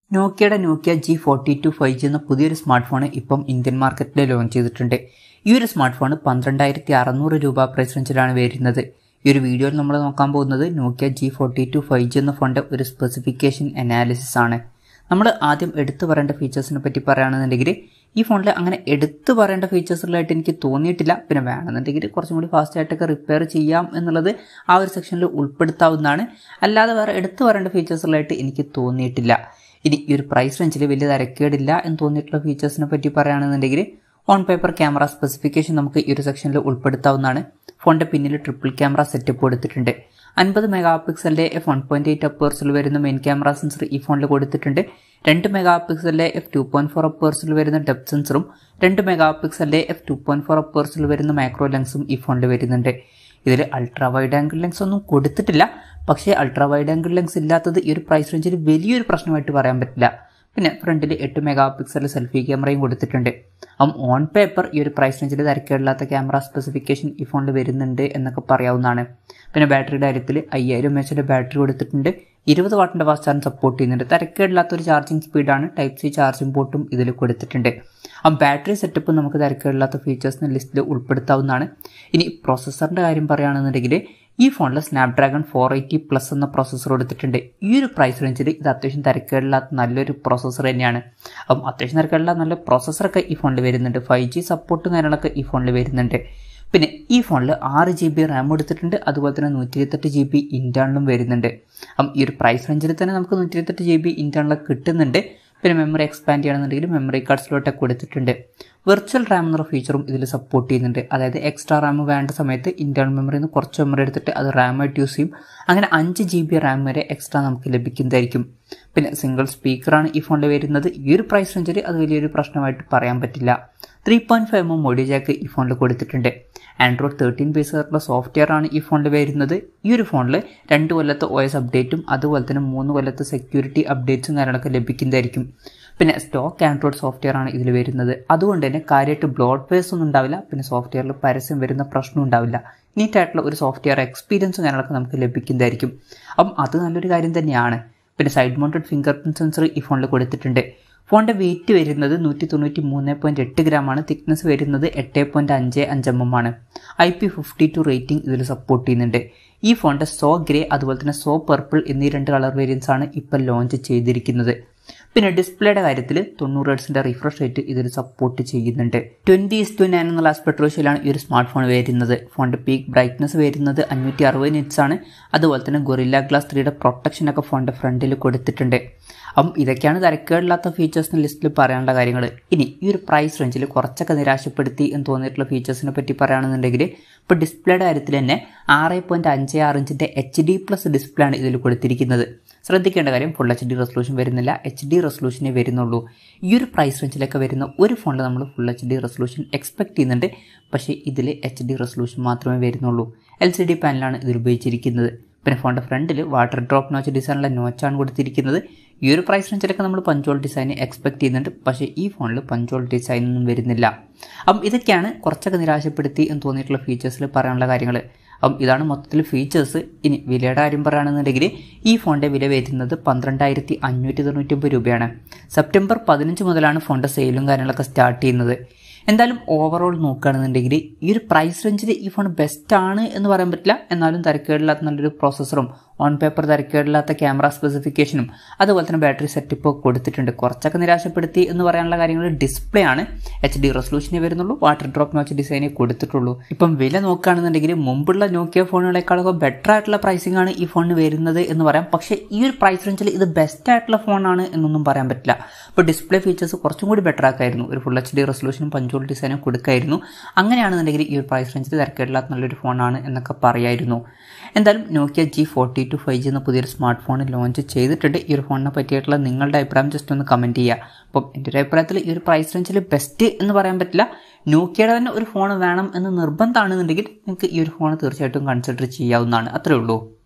നോക്കിയയുടെ Nokia G forty two five G എന്ന പുതിയൊരു smart phone ഇപ്പം ഇന്ത്യൻ മാർക്കറ്റിൽ ലോഞ്ച് ചെയ്തിട്ടുണ്ട് ഈ ഒരു സ്മാർട്ട് ഫോൺ പന്ത്രണ്ടായിരത്തി അറുന്നൂറ് രൂപ പ്രൈസ് റേഞ്ചിലാണ് വരുന്നത് ഈ ഒരു വീഡിയോയിൽ നമ്മൾ നോക്കാൻ പോകുന്നത് Nokia G forty two five G എന്ന ഫോണിൻ്റെ ഒരു സ്പെസിഫിക്കേഷൻ അനാലിസിസ് ആണ് നമ്മൾ ആദ്യം എടുത്തു പറയേണ്ട ഫീച്ചേഴ്സിനെ പറ്റി പറയുകയാണെന്നുണ്ടെങ്കിൽ ഈ ഫോണിൽ അങ്ങനെ എടുത്തു പറയേണ്ട ഫീച്ചേഴ്സുകളായിട്ട് എനിക്ക് തോന്നിയിട്ടില്ല പിന്നെ വേണമെന്നുണ്ടെങ്കിൽ കുറച്ചും കൂടി ഫാസ്റ്റ് ആയിട്ടൊക്കെ റിപ്പയർ ചെയ്യാം എന്നുള്ളത് ആ ഒരു സെക്ഷനിൽ ഉൾപ്പെടുത്താവുന്നതാണ് അല്ലാതെ വേറെ എടുത്തു പറയേണ്ട ഫീച്ചേഴ്സുകളായിട്ട് എനിക്ക് തോന്നിയിട്ടില്ല ഇനി ഈ ഒരു പ്രൈസ് റേഞ്ചിൽ വലിയ തരക്കേടില്ല എന്ന് തോന്നിയിട്ടുള്ള ഫീച്ചേഴ്സിനെ പറ്റി പറയുകയാണെന്നുണ്ടെങ്കിൽ ഓൺ പേപ്പർ ക്യാമറ സ്പെസിഫിക്കേഷൻ നമുക്ക് ഈ ഒരു സെക്ഷനിൽ ഉൾപ്പെടുത്താവുന്നതാണ് ഫോണിന്റെ പിന്നിൽ ട്രിപ്പിൾ ക്യാമറ സെറ്റപ്പ് കൊടുത്തിട്ടുണ്ട് അൻപത് മെഗാ പിക്സലിന്റെ എഫ് വൺ പോയിന്റ് എയ്റ്റ് അപ്പേഴ്സിൽ വരുന്ന മെയിൻ ക്യാമറ സെൻസർ ഈ ഫോണിൽ കൊടുത്തിട്ടുണ്ട് രണ്ട് മെഗാ പിക്സലിന്റെ എഫ് ടു പോയിന്റ് ഫോർ അപ്പേഴ്സിൽ വരുന്ന ഡെപ്ത് സെൻസറും രണ്ട് മെഗാ പിക്സലിന്റെ എഫ് ടു പോയിന്റ് ഫോർ അപ്പേഴ്സിൽ വരുന്ന മൈക്രോ ലെൻസും ഈ ഫോണിൽ വരുന്നുണ്ട് ഇതിൽ അൾട്രാ വൈഡ് ആംഗിൾ ലെൻസ് ഒന്നും കൊടുത്തിട്ടില്ല പക്ഷേ അൾട്രാ വൈഡ് ആംഗിൾ ലെൻസ് ഇല്ലാത്തത് ഈ ഒരു പ്രൈസ് റേഞ്ചിൽ വലിയൊരു പ്രശ്നമായിട്ട് പറയാൻ പറ്റില്ല പിന്നെ ഫ്രണ്ടിൽ എട്ട് മെഗാ പിക്സൽ സെൽഫി ക്യാമറയും കൊടുത്തിട്ടുണ്ട് അപ്പം ഓൺ പേപ്പർ ഈ ഒരു പ്രൈസ് റേഞ്ചിൽ തിരക്കേടില്ലാത്ത ക്യാമറ സ്പെസിഫിക്കേഷൻ ഈ ഫോണിൽ വരുന്നുണ്ട് എന്നൊക്കെ പറയാവുന്നതാണ് പിന്നെ ബാറ്ററിയുടെ കാര്യത്തിൽ അയ്യായിരം എം എച്ചിൻ്റെ ബാറ്ററി കൊടുത്തിട്ടുണ്ട് ഇരുപത് വാട്ടിൻ്റെ ഫാസ്റ്റ് ചാർജ് സപ്പോർട്ട് ചെയ്യുന്നുണ്ട് തിരക്കേടില്ലാത്ത ഒരു ചാർജിങ് സ്പീഡാണ് ടൈപ്പ് സി ചാർജിംഗ് പോർട്ടും ഇതിൽ കൊടുത്തിട്ടുണ്ട് ആ ബാറ്ററി സെറ്റപ്പ് നമുക്ക് തിരക്കേടില്ലാത്ത ഫീച്ചേഴ്സിന് ലിസ്റ്റിൽ ഉൾപ്പെടുത്താവുന്നതാണ് ഇനി പ്രോസസ്സറിൻ്റെ കാര്യം പറയുകയാണെന്നുണ്ടെങ്കിൽ ഈ ഫോണിൽ സ്നാപ്ഡ്രാഗൺ ഫോർ എയ്റ്റി പ്ലസ് എന്ന പ്രോസസ്സർ കൊടുത്തിട്ടുണ്ട് ഈ ഒരു പ്രൈസ് റേഞ്ചിൽ ഇത് അത്യാവശ്യം തിരക്കേടില്ലാത്ത നല്ലൊരു പ്രോസസ്സർ തന്നെയാണ് അപ്പം അത്യാവശ്യം തിരക്കേടില്ലാത്ത നല്ല പ്രോസസ്സറൊക്കെ ഈ ഫോണിൽ വരുന്നുണ്ട് ഫൈവ് ജി സപ്പോർട്ടും കാര്യങ്ങളൊക്കെ ഈ ഫോണിൽ വരുന്നുണ്ട് പിന്നെ ഈ ഫോണിൽ ആറ് ജി ബി റാം എടുത്തിട്ടുണ്ട് അതുപോലെ തന്നെ നൂറ്റി ഇരുപത്തെട്ട് ജി ബി ഇൻറ്റേണലും വരുന്നുണ്ട് അപ്പം ഈ ഒരു പ്രൈസ് റേഞ്ചിൽ തന്നെ നമുക്ക് നൂറ്റി ഇരുപത്തെട്ട് ജി ബി ഇൻറ്റേണലൊക്കെ കിട്ടുന്നുണ്ട് പിന്നെ മെമ്മറി എക്സ്പാൻഡ് ചെയ്യണമെന്നുണ്ടെങ്കിൽ മെമ്മറി കാർഡ്സിലോട്ടൊക്കെ കൊടുത്തിട്ടുണ്ട് വെർച്വൽ റാം എന്നുള്ള ഫീച്ചറും ഇതിൽ സപ്പോർട്ട് ചെയ്യുന്നുണ്ട് അതായത് എക്സ്ട്രാ റാം വേണ്ട സമയത്ത് ഇന്റേണൽ മെമ്മറിയിൽ നിന്ന് കുറച്ച് മെമ്മറി എടുത്തിട്ട് അത് റാമായിട്ട് യൂസ് ചെയ്യും അങ്ങനെ അഞ്ച് ജി ബി റാം വരെ എക്സ്ട്രാ നമുക്ക് ലഭിക്കുന്നതായിരിക്കും പിന്നെ സിംഗിൾ സ്പീക്കറാണ് ഈ ഫോണിൽ വരുന്നത് ഈ ഒരു പ്രൈസ് റേഞ്ചിൽ അത് വലിയൊരു പ്രശ്നമായിട്ട് പറയാൻ പറ്റില്ല ത്രീ പോയിന്റ് ഫൈവ് എം മോഡി ജാക്ക് ഈ ഫോണിൽ കൊടുത്തിട്ടുണ്ട് ആൻഡ്രോയിഡ് തേർട്ടീൻ ബേസ് ആയിട്ടുള്ള സോഫ്റ്റ്വെയർ ആണ് ഈ ഫോണിൽ വരുന്നത് ഈ ഒരു ഫോണിൽ രണ്ട് കൊല്ലത്തെ ഒ എസ് അപ്ഡേറ്റും അതുപോലെ തന്നെ മൂന്ന് കൊല്ലത്തെ സെക്യൂരിറ്റി അപ്ഡേറ്റ്സും കാര്യങ്ങളൊക്കെ ലഭിക്കുന്നതായിരിക്കും പിന്നെ സ്റ്റോക്ക് ആൻഡ്രോയിഡ് സോഫ്റ്റ്വെയർ ആണ് ഇതിൽ വരുന്നത് അതുകൊണ്ട് തന്നെ കാര്യമായിട്ട് ബ്ലോഡ് പേസ് ഒന്നും ഉണ്ടാവില്ല പിന്നെ സോഫ്റ്റ്വെയറിൽ പരസ്യം വരുന്ന പ്രശ്നം ഉണ്ടാവില്ല നീറ്റായിട്ടുള്ള ഒരു സോഫ്റ്റ്വെയർ എക്സ്പീരിയൻസും കാര്യങ്ങളൊക്കെ നമുക്ക് ലഭിക്കുന്നതായിരിക്കും അപ്പം അത് നല്ലൊരു കാര്യം തന്നെയാണ് പിന്നെ side mounted fingerprint sensor ഈ ഫോണിൽ കൊടുത്തിട്ടുണ്ട് ഫോണിൻ്റെ വെയിറ്റ് വരുന്നത് നൂറ്റി തൊണ്ണൂറ്റി മൂന്ന് പോയിൻറ്റ് എട്ട് ഗ്രാമാണ് തിക്നെസ് വരുന്നത് എട്ട് പോയിൻറ്റ് അഞ്ച് അഞ്ച് എം എം ആണ് I P fifty two rating ഇതിൽ സപ്പോർട്ട് ചെയ്യുന്നുണ്ട് ഈ ഫോണിൻ്റെ സോ ഗ്രേ അതുപോലെ തന്നെ സോ പർപ്പിൾ എന്നീ രണ്ട് കളർ വേരിയൻസ് ആണ് ഇപ്പോൾ ലോഞ്ച് ചെയ്തിരിക്കുന്നത് പിന്നെ ഡിസ്പ്ലേയുടെ കാര്യത്തിൽ തൊണ്ണൂറ് ഹെഡ്സിന്റെ റിഫ്രഷ് റേറ്റ് ഇതിൽ സപ്പോർട്ട് ചെയ്യുന്നുണ്ട് ട്വന്റി ഇസ് ടു നയൻ എന്നുള്ള ആസ്പെക്ട് റേഷ്യോയിലാണ് ഈ ഒരു സ്മാർട്ട് ഫോൺ വരുന്നത് ഫോണിന്റെ പീക്ക് ബ്രൈറ്റ്നസ് വരുന്നത് അഞ്ഞൂറ്റി അറുപത് നിറ്റ്സ് ആണ് അതുപോലെ തന്നെ ഗൊറില്ല ഗ്ലാസ് ത്രീയുടെ പ്രൊട്ടക്ഷൻ ഒക്കെ ഫോണിന്റെ ഫ്രണ്ടിൽ കൊടുത്തിട്ടുണ്ട് അപ്പം ഇതൊക്കെയാണ് തിരക്കേടില്ലാത്ത ഫീച്ചേഴ്സിന് ലിസ്റ്റിൽ പറയാനുള്ള കാര്യങ്ങൾ ഇനി ഈ ഒരു പ്രൈസ് റേഞ്ചിൽ കുറച്ചൊക്കെ നിരാശപ്പെടുത്തി എന്ന് തോന്നിയിട്ടുള്ള ഫീച്ചേഴ്സിനെ പറ്റി പറയുകയാണെന്നുണ്ടെങ്കിൽ ഇപ്പോൾ ഡിസ്പ്ലേയുടെ കാര്യത്തിൽ തന്നെ ആറ് പോയിൻറ്റ് അഞ്ച് ആറ് ഇഞ്ചിൻ്റെ എച്ച് ഡി പ്ലസ് ഡിസ്പ്ലേ ആണ് ഇതിൽ കൊടുത്തിരിക്കുന്നത് ശ്രദ്ധിക്കേണ്ട കാര്യം ഫുൾ എച്ച് ഡി റെസൊല്യൂഷൻ വരുന്നില്ല എച്ച് ഡി റെസൊല്യൂഷനേ വരുന്നുള്ളൂ ഈ ഒരു പ്രൈസ് റേഞ്ചിലൊക്കെ വരുന്ന ഒരു ഫോണിൽ നമ്മൾ full H D resolution expect ചെയ്യുന്നുണ്ട് പക്ഷേ ഇതിൽ എച്ച് ഡി റെസൊല്യൂഷൻ മാത്രമേ വരുന്നുള്ളൂ എൽ സി ഡി പാനലാണ് ഇതിൽ ഉപയോഗിച്ചിരിക്കുന്നത് പിന്നെ ഫോണിൻ്റെ ഫ്രണ്ടിൽ വാട്ടർ ഡ്രോപ്പ് നോച്ച് ഡിസൈനുള്ള നോച്ചാണ് കൊടുത്തിരിക്കുന്നത് ഈ ഒരു പ്രൈസ് റേഞ്ചിലൊക്കെ നമ്മൾ പഞ്ചോൾ ഡിസൈൻ എക്സ്പെക്ട് ചെയ്യുന്നുണ്ട് പക്ഷേ ഈ ഫോണിൽ പഞ്ചോൾ ഡിസൈൻ ഒന്നും വരുന്നില്ല അപ്പം ഇതൊക്കെയാണ് കുറച്ചൊക്കെ നിരാശപ്പെടുത്തി എന്ന് തോന്നിയിട്ടുള്ള ഫീച്ചേഴ്സിൽ പറയാനുള്ള കാര്യങ്ങൾ അപ്പം ഇതാണ് മൊത്തത്തിൽ ഫീച്ചേഴ്സ് ഇനി വിലയുടെ കാര്യം പറയുകയാണെന്നുണ്ടെങ്കിൽ ഈ ഫോണിൻ്റെ വില വരുന്നത് പന്ത്രണ്ടായിരത്തി അഞ്ഞൂറ്റി തൊണ്ണൂറ്റൊമ്പത് രൂപയാണ് സെപ്റ്റംബർ പതിനഞ്ച് മുതലാണ് ഫോണിൻ്റെ സെയിലും കാര്യങ്ങളൊക്കെ സ്റ്റാർട്ട് ചെയ്യുന്നത് എന്തായാലും ഓവറോൾ നോക്കുകയാണെന്നുണ്ടെങ്കിൽ ഈ ഒരു പ്രൈസ് റേഞ്ചിൽ ഈ ഫോൺ ബെസ്റ്റ് ആണ് എന്ന് പറയാൻ പറ്റില്ല എന്നാലും തിരക്കേടില്ലാത്ത നല്ലൊരു പ്രോസസ്സറും ഓൺ പേപ്പർ തിരക്കേടില്ലാത്ത ക്യാമറ സ്പെസിഫിക്കേഷനും അതുപോലെ തന്നെ ബാറ്ററി സെറ്റപ്പ് ഒക്കെ കൊടുത്തിട്ടുണ്ട് കുറച്ചൊക്കെ നിരാശപ്പെടുത്തി എന്ന് പറയാനുള്ള കാര്യങ്ങൾ ഡിസ്പ്ലേ ആണ് എച്ച് ഡി റെസൊല്യൂഷനേ വരുന്നുള്ളൂ വാട്ടർ ഡ്രോപ്പ് നോച്ച് ഡിസൈനേ കൊടുത്തിട്ടുള്ളൂ ഇപ്പം വില നോക്കുകയാണെന്നുണ്ടെങ്കിൽ മുമ്പുള്ള നോക്കിയ ഫോണുകളെക്കാളൊക്കെ ബെറ്റർ ആയിട്ടുള്ള പ്രൈസിംഗ് ആണ് ഈ ഫോണിന് വരുന്നത് എന്ന് പറയാം പക്ഷേ ഈ ഒരു പ്രൈസ് റേഞ്ചിൽ ഇത് ബെസ്റ്റ് ആയിട്ടുള്ള ഫോണാണ് എന്നൊന്നും പറയാൻ പറ്റില്ല ഇപ്പോൾ ഡിസ്പ്ലേ ഫീച്ചേഴ്സ് കുറച്ചും കൂടി ബെറ്റർ ആക്കായിരുന്നു ഒരു ഫുൾ എച്ച് ഡി റെസൊല്യൂഷനും പഞ്ചോൾ ഡിസൈനും കൊടുക്കായിരുന്നു അങ്ങനെയാണെന്നുണ്ടെങ്കിൽ ഈ ഒരു പ്രൈസ് റേഞ്ചിൽ തിരക്കേടില്ലാത്ത നല്ലൊരു ഫോണാണ് എന്നൊക്കെ പറയായിരുന്നു എന്തായാലും Nokia G forty two five G എന്ന പുതിയൊരു സ്മാർട്ട് ഫോൺ ലോഞ്ച് ചെയ്തിട്ടുണ്ട് ഈ ഒരു ഫോണിനെ പറ്റിയിട്ടുള്ള നിങ്ങളുടെ അഭിപ്രായം ജസ്റ്റ് ഒന്ന് കമൻറ്റ് ചെയ്യുക അപ്പം എൻ്റെ ഒരു അഭിപ്രായത്തിൽ ഈ ഒരു പ്രൈസ് റേഞ്ചിൽ ബെസ്റ്റ് എന്ന് പറയാൻ പറ്റില്ല നോക്കിയയുടെ തന്നെ ഒരു ഫോൺ വേണം എന്ന് നിർബന്ധമാണെന്നുണ്ടെങ്കിൽ നിങ്ങൾക്ക് ഈ ഒരു ഫോൺ തീർച്ചയായിട്ടും കൺസിഡർ ചെയ്യാവുന്നതാണ് അത്രേ ഉള്ളൂ